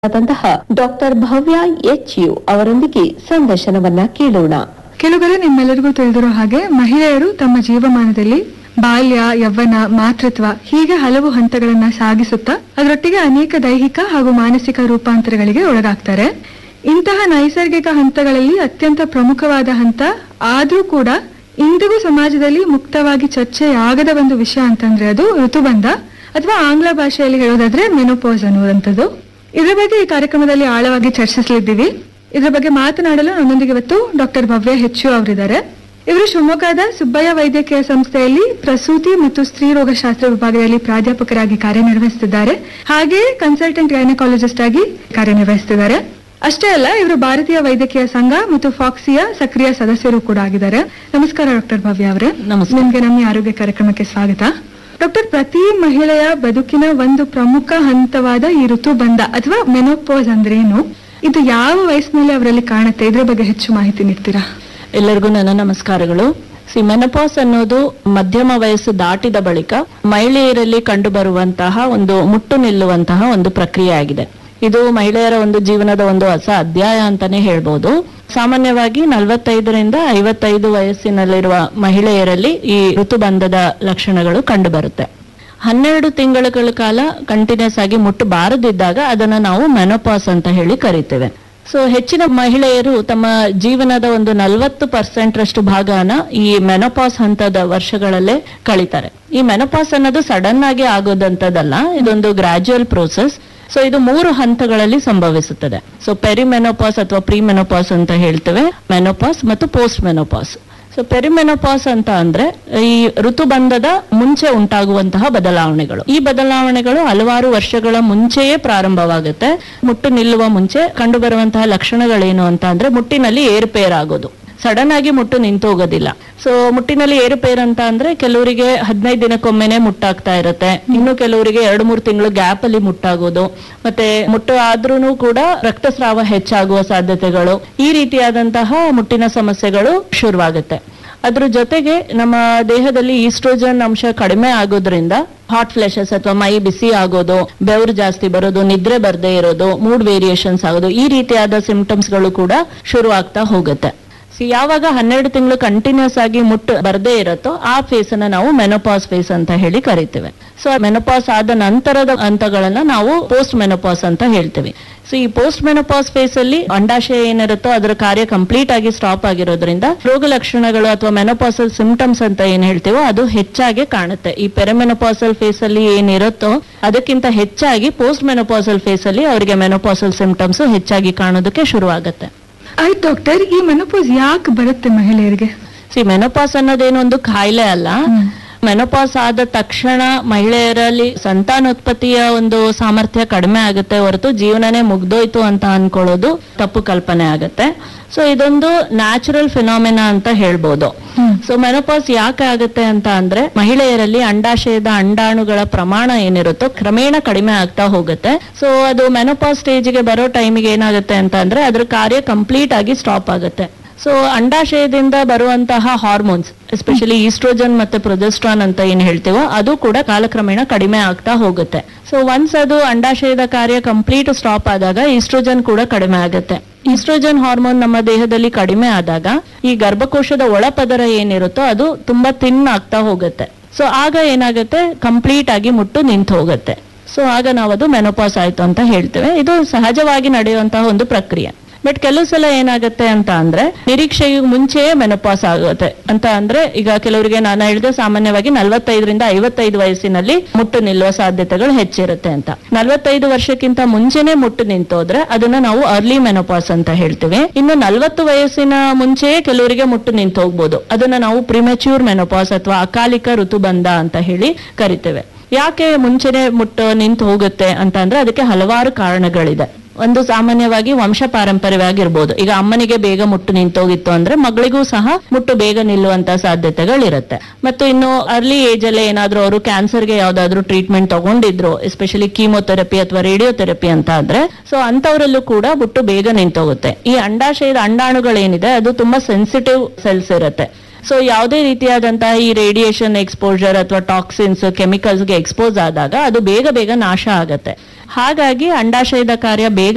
ಆದಂತಹ ಡಾಕ್ಟರ್ ಭವ್ಯ H U ಅವರೊಂದಿಗೆ ಸಂದರ್ಶನವನ್ನ ಕೇಳೋಣ ಕೆಲವರೆ ನಿಮ್ಮೆಲ್ಲರಿಗೂ ತಿಳಿದಿರೋ ಹಾಗೆ ಮಹಿಳೆಯರು ತಮ್ಮ ಜೀವಮಾನದಲ್ಲಿ ಬಾಲ್ಯ ಯೌವನ ಮಾತೃತ್ವ ಹೀಗೆ ಹಲವು ಹಂತಗಳನ್ನ ಸಾಗಿಸುತ್ತಾ ಅದರೊಟ್ಟಿಗೆ ಅನೇಕ ದೈಹಿಕ ಹಾಗೂ ಮಾನಸಿಕ ರೂಪಾಂತರಗಳಿಗೆ ಒಳಗಾಗ್ತಾರೆ ಇಂತಹ ನೈಸರ್ಗಿಕ ಹಂತಗಳಲ್ಲಿ ಅತ್ಯಂತ ಪ್ರಮುಖವಾದ ಹಂತ ಆದ್ರೂ ಕೂಡ ಇಂದಿಗೂ ಸಮಾಜದಲ್ಲಿ ಮುಕ್ತವಾಗಿ ಚರ್ಚೆಯಾಗದ ಒಂದು ವಿಷಯ ಅಂತಂದ್ರೆ ಅದು ಋತುಬಂಧ ಅಥವಾ ಆಂಗ್ಲ ಭಾಷೆಯಲ್ಲಿ ಹೇಳೋದಾದ್ರೆ ಮೆನೋಪೋಸ್ ಅನ್ನುವಂಥದ್ದು ಇದರ ಬಗ್ಗೆ ಈ ಕಾರ್ಯಕ್ರಮದಲ್ಲಿ ಆಳವಾಗಿ ಚರ್ಚಿಸಲಿದ್ದೀವಿ ಇದರ ಬಗ್ಗೆ ಮಾತನಾಡಲು ನನ್ನೊಂದಿಗೆ ಇವತ್ತು ಡಾಕ್ಟರ್ ಭವ್ಯ ಹೆಚ್ಚು ಅವರಿದ್ದಾರೆ ಇವರು ಶಿವಮೊಗ್ಗದ ಸುಬ್ಬಯ್ಯ ವೈದ್ಯಕೀಯ ಸಂಸ್ಥೆಯಲ್ಲಿ ಪ್ರಸೂತಿ ಮತ್ತು ಸ್ತ್ರೀ ರೋಗಶಾಸ್ತ್ರ ವಿಭಾಗದಲ್ಲಿ ಪ್ರಾಧ್ಯಾಪಕರಾಗಿ ಕಾರ್ಯನಿರ್ವಹಿಸುತ್ತಿದ್ದಾರೆ ಹಾಗೆಯೇ ಕನ್ಸಲ್ಟೆಂಟ್ ಗೈನಕಾಲಜಿಸ್ಟ್ ಆಗಿ ಕಾರ್ಯನಿರ್ವಹಿಸುತ್ತಿದ್ದಾರೆ ಅಷ್ಟೇ ಅಲ್ಲ ಇವರು ಭಾರತೀಯ ವೈದ್ಯಕೀಯ ಸಂಘ ಮತ್ತು ಫಾಕ್ಸಿಯ ಸಕ್ರಿಯ ಸದಸ್ಯರು ಕೂಡ ಆಗಿದ್ದಾರೆ ನಮಸ್ಕಾರ ಡಾಕ್ಟರ್ ಭವ್ಯ ಅವರೇ ನಮಸ್ಕಾರ. ನಿಮ್ಗೆ ನಮ್ಮ ಈ ಆರೋಗ್ಯ ಕಾರ್ಯಕ್ರಮಕ್ಕೆ ಸ್ವಾಗತ ಡಾಕ್ಟರ್ ಪ್ರತಿ ಮಹಿಳೆಯ ಬದುಕಿನ ಒಂದು ಪ್ರಮುಖ ಹಂತವಾದ ಈ ಋತುಬಂಧ ಅಥವಾ ಮೆನೋಪೋಸ್ ಅಂದ್ರೇನು ಇದು ಯಾವ ವಯಸ್ಸಿನಲ್ಲಿ ಅವರಲ್ಲಿ ಕಾಣುತ್ತೆ ಇದ್ರ ಬಗ್ಗೆ ಹೆಚ್ಚು ಮಾಹಿತಿ ನೀಡ್ತೀರಾ ಎಲ್ಲರಿಗೂ ನನ್ನ ನಮಸ್ಕಾರಗಳು ಸಿ ಮೆನಪಾಸ್ ಅನ್ನೋದು ಮಧ್ಯಮ ವಯಸ್ಸು ದಾಟಿದ ಬಳಿಕ ಮಹಿಳೆಯರಲ್ಲಿ ಕಂಡುಬರುವಂತಹ ಒಂದು ಮುಟ್ಟು ನಿಲ್ಲುವಂತಹ ಒಂದು ಪ್ರಕ್ರಿಯೆ ಆಗಿದೆ ಇದು ಮಹಿಳೆಯರ ಒಂದು ಜೀವನದ ಒಂದು ಹೊಸ ಅಧ್ಯಾಯ ಅಂತಾನೆ ಹೇಳ್ಬೋದು ಸಾಮಾನ್ಯವಾಗಿ ನಲವತ್ತೈದರಿಂದ ಐವತ್ತೈದು ವಯಸ್ಸಿನಲ್ಲಿರುವ ಮಹಿಳೆಯರಲ್ಲಿ ಈ ಋತುಬಂಧದ ಲಕ್ಷಣಗಳು ಕಂಡುಬರುತ್ತೆ ಹನ್ನೆರಡು ತಿಂಗಳುಗಳ ಕಾಲ ಕಂಟಿನ್ಯೂಸ್ ಆಗಿ ಮುಟ್ಟು ಬಾರದಿದ್ದಾಗ ಅದನ್ನ ನಾವು ಮೆನೋಪಾಸ್ ಅಂತ ಹೇಳಿ ಕರಿತೇವೆ ಸೊ ಹೆಚ್ಚಿನ ಮಹಿಳೆಯರು ತಮ್ಮ ಜೀವನದ ಒಂದು ನಲವತ್ತು ಪರ್ಸೆಂಟ್ ರಷ್ಟು ಭಾಗನ ಈ ಮೆನೋಪಾಸ್ ಹಂತದ ವರ್ಷಗಳಲ್ಲೇ ಕಳೀತಾರೆ ಈ ಮೆನೋಪಾಸ್ ಅನ್ನೋದು ಸಡನ್ ಆಗಿ ಆಗೋದಂತದಲ್ಲ ಇದೊಂದು ಗ್ರಾಜುವಲ್ ಪ್ರೋಸೆಸ್ ಸೊ ಇದು ಮೂರು ಹಂತಗಳಲ್ಲಿ ಸಂಭವಿಸುತ್ತದೆ ಸೊ ಪೆರಿಮೆನೋಪಾಸ್ ಅಥವಾ ಪ್ರೀ ಮೆನೋಪಾಸ್ ಅಂತ ಹೇಳ್ತೇವೆ ಮೆನೋಪಾಸ್ ಮತ್ತು ಪೋಸ್ಟ್ ಮೆನೋಪಾಸ್ ಸೊ ಪೆರಿಮೆನೋಪಾಸ್ ಅಂತ ಅಂದ್ರೆ ಈ ಋತುಬಂಧದ ಮುಂಚೆ ಉಂಟಾಗುವಂತಹ ಬದಲಾವಣೆಗಳು ಈ ಬದಲಾವಣೆಗಳು ಹಲವಾರು ವರ್ಷಗಳ ಮುಂಚೆಯೇ ಪ್ರಾರಂಭವಾಗುತ್ತೆ ಮುಟ್ಟು ನಿಲ್ಲುವ ಮುಂಚೆ ಕಂಡುಬರುವಂತಹ ಲಕ್ಷಣಗಳೇನು ಅಂತ ಅಂದ್ರೆ ಮುಟ್ಟಿನಲ್ಲಿ ಏರುಪೇರಾಗೋದು ಸಡನ್ ಆಗಿ ಮುಟ್ಟು ನಿಂತು ಹೋಗೋದಿಲ್ಲ ಸೊ ಮುಟ್ಟಿನಲ್ಲಿ ಏರುಪೇರು ಅಂತ ಅಂದ್ರೆ ಕೆಲವರಿಗೆ ಹದಿನೈದು ದಿನಕ್ಕೊಮ್ಮೆನೆ ಮುಟ್ಟಾಗ್ತಾ ಇರುತ್ತೆ ಇನ್ನು ಕೆಲವರಿಗೆ ಎರಡು ಮೂರು ತಿಂಗಳು ಗ್ಯಾಪ್ ಅಲ್ಲಿ ಮುಟ್ಟಾಗೋದು ಮತ್ತೆ ಮುಟ್ಟು ಆದ್ರೂ ಕೂಡ ರಕ್ತಸ್ರಾವ ಹೆಚ್ಚಾಗುವ ಸಾಧ್ಯತೆಗಳು ಈ ರೀತಿಯಾದಂತಹ ಮುಟ್ಟಿನ ಸಮಸ್ಯೆಗಳು ಶುರುವಾಗುತ್ತೆ ಅದ್ರ ಜೊತೆಗೆ ನಮ್ಮ ದೇಹದಲ್ಲಿ ಈಸ್ಟ್ರೋಜನ್ ಅಂಶ ಕಡಿಮೆ ಆಗೋದ್ರಿಂದ ಹಾಟ್ ಫ್ಲೆಶಸ್ ಅಥವಾ ಮೈ ಬಿಸಿ ಆಗೋದು ಬೆವರು ಜಾಸ್ತಿ ಬರೋದು ನಿದ್ರೆ ಬರ್ದೇ ಇರೋದು ಮೂಡ್ ವೇರಿಯೇಷನ್ಸ್ ಆಗೋದು ಈ ರೀತಿಯಾದ ಸಿಂಪ್ಟಮ್ಸ್ ಗಳು ಕೂಡ ಶುರು ಆಗ್ತಾ ಹೋಗುತ್ತೆ So, ಯಾವಾಗ ಹನ್ನೆರಡು ತಿಂಗಳು ಕಂಟಿನ್ಯೂಸ್ ಆಗಿ ಮುಟ್ಟು ಬರ್ದೇ ಇರುತ್ತೋ ಆ ಫೇಸ್ ಅನ್ನ ನಾವು ಮೆನೋಪಾಸ್ ಫೇಸ್ ಅಂತ ಹೇಳಿ ಕರಿತೇವೆ ಸೊ ಮೆನೋಪಾಸ್ ಆದ ನಂತರದ ಹಂತಗಳನ್ನ ನಾವು ಪೋಸ್ಟ್ ಮೆನೋಪಾಸ್ ಅಂತ ಹೇಳ್ತೀವಿ ಸೊ ಈ ಪೋಸ್ಟ್ ಮೆನೋಪಾಸ್ ಫೇಸ್ ಅಲ್ಲಿ ಅಂಡಾಶಯ ಏನಿರುತ್ತೋ ಅದರ ಕಾರ್ಯ ಕಂಪ್ಲೀಟ್ ಆಗಿ ಸ್ಟಾಪ್ ಆಗಿರೋದ್ರಿಂದ ರೋಗ ಲಕ್ಷಣಗಳು ಅಥವಾ ಮೆನೋಪಾಸಲ್ ಸಿಂಪ್ಟಮ್ಸ್ ಅಂತ ಏನ್ ಹೇಳ್ತೀವೋ ಅದು ಹೆಚ್ಚಾಗಿ ಕಾಣುತ್ತೆ ಈ ಪೆರಮೆನೋಪಾಸಲ್ ಫೇಸ್ ಅಲ್ಲಿ ಏನಿರುತ್ತೋ ಅದಕ್ಕಿಂತ ಹೆಚ್ಚಾಗಿ ಪೋಸ್ಟ್ ಮೆನೋಪಾಸಲ್ ಫೇಸ್ ಅಲ್ಲಿ ಅವರಿಗೆ ಮೆನೋಪಾಸಲ್ ಸಿಂಪ್ಟಮ್ಸ್ ಹೆಚ್ಚಾಗಿ ಕಾಣೋದಕ್ಕೆ ಶುರುವಾಗುತ್ತೆ ಆಯ್ತು ಡಾಕ್ಟರ್ ಈ ಮೆನೋಪೋಸ್ ಯಾಕೆ ಬರುತ್ತೆ ಮಹಿಳೆಯರಿಗೆ ಸಿ ಮೆನೋಪಾಸ್ ಅನ್ನೋದೇನು ಒಂದು ಕಾಯಿಲೆ ಅಲ್ಲ ಮೆನೋಪಾಸ್ ಆದ ತಕ್ಷಣ ಮಹಿಳೆಯರಲ್ಲಿ ಸಂತಾನೋತ್ಪತ್ತಿಯ ಒಂದು ಸಾಮರ್ಥ್ಯ ಕಡಿಮೆ ಆಗುತ್ತೆ ಹೊರತು ಜೀವನನೇ ಮುಗ್ದೋಯ್ತು ಅಂತ ಅನ್ಕೊಳ್ಳೋದು ತಪ್ಪು ಕಲ್ಪನೆ ಆಗುತ್ತೆ ಸೊ ಇದೊಂದು ನ್ಯಾಚುರಲ್ ಫಿನಾಮಿನಾ ಅಂತ ಹೇಳ್ಬೋದು ಸೊ ಮೆನೋಪಾಸ್ ಯಾಕೆ ಆಗುತ್ತೆ ಅಂತ ಅಂದ್ರೆ ಮಹಿಳೆಯರಲ್ಲಿ ಅಂಡಾಶಯದ ಅಂಡಾಣುಗಳ ಪ್ರಮಾಣ ಏನಿರುತ್ತೋ ಕ್ರಮೇಣ ಕಡಿಮೆ ಆಗ್ತಾ ಹೋಗುತ್ತೆ ಸೊ ಅದು ಮೆನೋಪಾಸ್ ಸ್ಟೇಜ್ಗೆ ಬರೋ ಟೈಮಿಗೆ ಏನಾಗುತ್ತೆ ಅಂತ ಅಂದ್ರೆ ಅದ್ರ ಕಾರ್ಯ ಕಂಪ್ಲೀಟ್ ಆಗಿ ಸ್ಟಾಪ್ ಆಗುತ್ತೆ ಸೊ ಅಂಡಾಶಯದಿಂದ ಬರುವಂತಹ ಹಾರ್ಮೋನ್ಸ್ ಎಸ್ಪೆಷಲಿ ಈಸ್ಟ್ರೋಜನ್ ಮತ್ತೆ ಪ್ರೊಜೆಸ್ಟ್ರಾನ್ ಅಂತ ಏನ್ ಹೇಳ್ತೀವೋ ಅದು ಕೂಡ ಕಾಲಕ್ರಮೇಣ ಕಡಿಮೆ ಆಗ್ತಾ ಹೋಗುತ್ತೆ ಸೊ ಒನ್ಸ್ ಅದು ಅಂಡಾಶಯದ ಕಾರ್ಯ ಕಂಪ್ಲೀಟ್ ಸ್ಟಾಪ್ ಆದಾಗ ಈಸ್ಟ್ರೋಜನ್ ಕೂಡ ಕಡಿಮೆ ಆಗುತ್ತೆ ಈಸ್ಟ್ರೋಜನ್ ಹಾರ್ಮೋನ್ ನಮ್ಮ ದೇಹದಲ್ಲಿ ಕಡಿಮೆ ಆದಾಗ ಈ ಗರ್ಭಕೋಶದ ಒಳಪದರ ಏನಿರುತ್ತೋ ಅದು ತುಂಬಾ ತಿನ್ ಆಗ್ತಾ ಹೋಗುತ್ತೆ ಸೊ ಆಗ ಏನಾಗುತ್ತೆ ಕಂಪ್ಲೀಟ್ ಆಗಿ ಮುಟ್ಟು ನಿಂತು ಹೋಗುತ್ತೆ ಸೊ ಆಗ ನಾವು ಅದು ಮೆನೋಪಾಸ್ ಆಯ್ತು ಅಂತ ಹೇಳ್ತೇವೆ ಇದು ಸಹಜವಾಗಿ ನಡೆಯುವಂತಹ ಒಂದು ಪ್ರಕ್ರಿಯೆ ಬಟ್ ಕೆಲವು ಸಲ ಏನಾಗುತ್ತೆ ಅಂತ ಅಂದ್ರೆ ನಿರೀಕ್ಷೆಗೆ ಮುಂಚೆಯೇ ಮೆನೋಪಾಸ್ ಆಗುತ್ತೆ ಅಂತ ಅಂದ್ರೆ ಈಗ ಕೆಲವರಿಗೆ ನಾನು ಹೇಳಿದೆ ಸಾಮಾನ್ಯವಾಗಿ ನಲವತ್ತೈದರಿಂದ ಐವತ್ತೈದು ವಯಸ್ಸಿನಲ್ಲಿ ಮುಟ್ಟು ನಿಲ್ಲುವ ಸಾಧ್ಯತೆಗಳು ಹೆಚ್ಚಿರುತ್ತೆ ಅಂತ ನಲವತ್ತೈದು ವರ್ಷಕ್ಕಿಂತ ಮುಂಚೆನೆ ಮುಟ್ಟು ನಿಂತೋದ್ರೆ ಅದನ್ನ ನಾವು ಅರ್ಲಿ ಮೆನೋಪಾಸ್ ಅಂತ ಹೇಳ್ತೀವಿ ಇನ್ನು ನಲವತ್ತು ವಯಸ್ಸಿನ ಮುಂಚೆಯೇ ಕೆಲವರಿಗೆ ಮುಟ್ಟು ನಿಂತು ಹೋಗ್ಬೋದು ಅದನ್ನ ನಾವು ಪ್ರಿಮೆಚ್ಯೂರ್ ಮೆನೋಪಾಸ್ ಅಥವಾ ಅಕಾಲಿಕ ಋತುಬಂಧ ಅಂತ ಹೇಳಿ ಕರಿತೇವೆ ಯಾಕೆ ಮುಂಚೆನೆ ಮುಟ್ಟು ನಿಂತು ಹೋಗುತ್ತೆ ಅಂತ ಅಂದ್ರೆ ಅದಕ್ಕೆ ಹಲವಾರು ಕಾರಣಗಳಿದೆ ಒಂದು ಸಾಮಾನ್ಯವಾಗಿ ವಂಶ ಪಾರಂಪರ್ಯವಾಗಿರ್ಬೋದು ಈಗ ಅಮ್ಮನಿಗೆ ಬೇಗ ಮುಟ್ಟು ನಿಂತೋಗಿತ್ತು ಅಂದ್ರೆ ಮಗಳಿಗೂ ಸಹ ಮುಟ್ಟು ಬೇಗ ನಿಲ್ಲುವಂತ ಸಾಧ್ಯತೆಗಳಿರುತ್ತೆ ಮತ್ತು ಇನ್ನು ಅರ್ಲಿ ಏಜ್ ಅಲ್ಲೇ ಏನಾದ್ರೂ ಅವರು ಕ್ಯಾನ್ಸರ್ಗೆ ಯಾವ್ದಾದ್ರು ಟ್ರೀಟ್ಮೆಂಟ್ ತಗೊಂಡಿದ್ರು ಎಸ್ಪೆಷಲಿ ಕೀಮೋಥೆರಪಿ ಅಥವಾ ರೇಡಿಯೋಥೆರಪಿ ಅಂತ ಆದ್ರೆ ಸೊ ಅಂತವರಲ್ಲೂ ಕೂಡ ಮುಟ್ಟು ಬೇಗ ನಿಂತೋಗುತ್ತೆ ಈ ಅಂಡಾಶಯದ ಅಂಡಾಣುಗಳೇನಿದೆ ಅದು ತುಂಬಾ ಸೆನ್ಸಿಟಿವ್ ಸೆಲ್ಸ್ ಇರುತ್ತೆ ಸೊ ಯಾವುದೇ ರೀತಿಯಾದಂತಹ ಈ ರೇಡಿಯೇಷನ್ ಎಕ್ಸ್ಪೋಜರ್ ಅಥವಾ ಟಾಕ್ಸಿನ್ಸ್ ಕೆಮಿಕಲ್ಸ್ಗೆ ಎಕ್ಸ್ಪೋಸ್ ಆದಾಗ ಅದು ಬೇಗ ಬೇಗ ನಾಶ ಆಗತ್ತೆ ಹಾಗಾಗಿ ಅಂಡಾಶಯದ ಕಾರ್ಯ ಬೇಗ